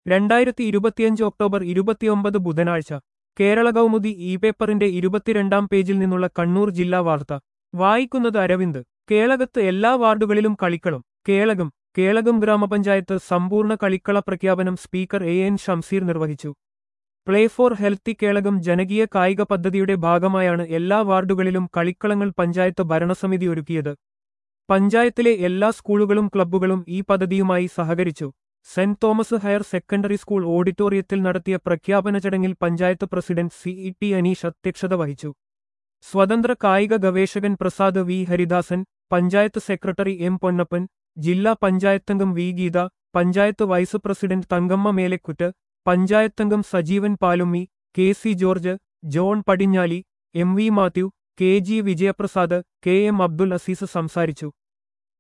രണ്ടായിരത്തി ഇരുപത്തിയഞ്ച് ഒക്ടോബർ ഇരുപത്തിയൊമ്പത് ബുധനാഴ്ച കേരള കൗമുദി ഇ പേപ്പറിന്റെ ഇരുപത്തിരണ്ടാം പേജിൽ നിന്നുള്ള കണ്ണൂർ ജില്ലാ വാർത്ത വായിക്കുന്നത് അരവിന്ദ് കേളകത്ത് എല്ലാ വാർഡുകളിലും കളിക്കളം കേളകം കേളകം ഗ്രാമപഞ്ചായത്ത് സമ്പൂർണ്ണ കളിക്കള പ്രഖ്യാപനം സ്പീക്കർ എ എൻ ഷംസീർ നിർവഹിച്ചു പ്ലേ ഫോർ ഹെൽത്തി കേളകം ജനകീയ കായിക പദ്ധതിയുടെ ഭാഗമായാണ് എല്ലാ വാർഡുകളിലും കളിക്കളങ്ങൾ പഞ്ചായത്ത് ഭരണസമിതി ഒരുക്കിയത് പഞ്ചായത്തിലെ എല്ലാ സ്കൂളുകളും ക്ലബ്ബുകളും ഈ പദ്ധതിയുമായി സഹകരിച്ചു Saint Thomas Higher Secondary School ഓഡിറ്റോറിയത്തിൽ നടത്തിയ പ്രഖ്യാപന ചടങ്ങിൽ panchayat president C E T Aneesh അധ്യക്ഷത വഹിച്ചു സ്വതന്ത്ര കായിക ഗവേഷകൻ Prasad V Haridasan panchayat secretary M Ponnappan ജില്ലാ പഞ്ചായത്തംഗം V Geetha panchayat vice president Thankamma Melekkuttu പഞ്ചായത്തംഗം Sajeevan Palummi K C George John Padinjali M V Mathew K G Vijayaprasad K M Abdul Azeez സംസാരിച്ചു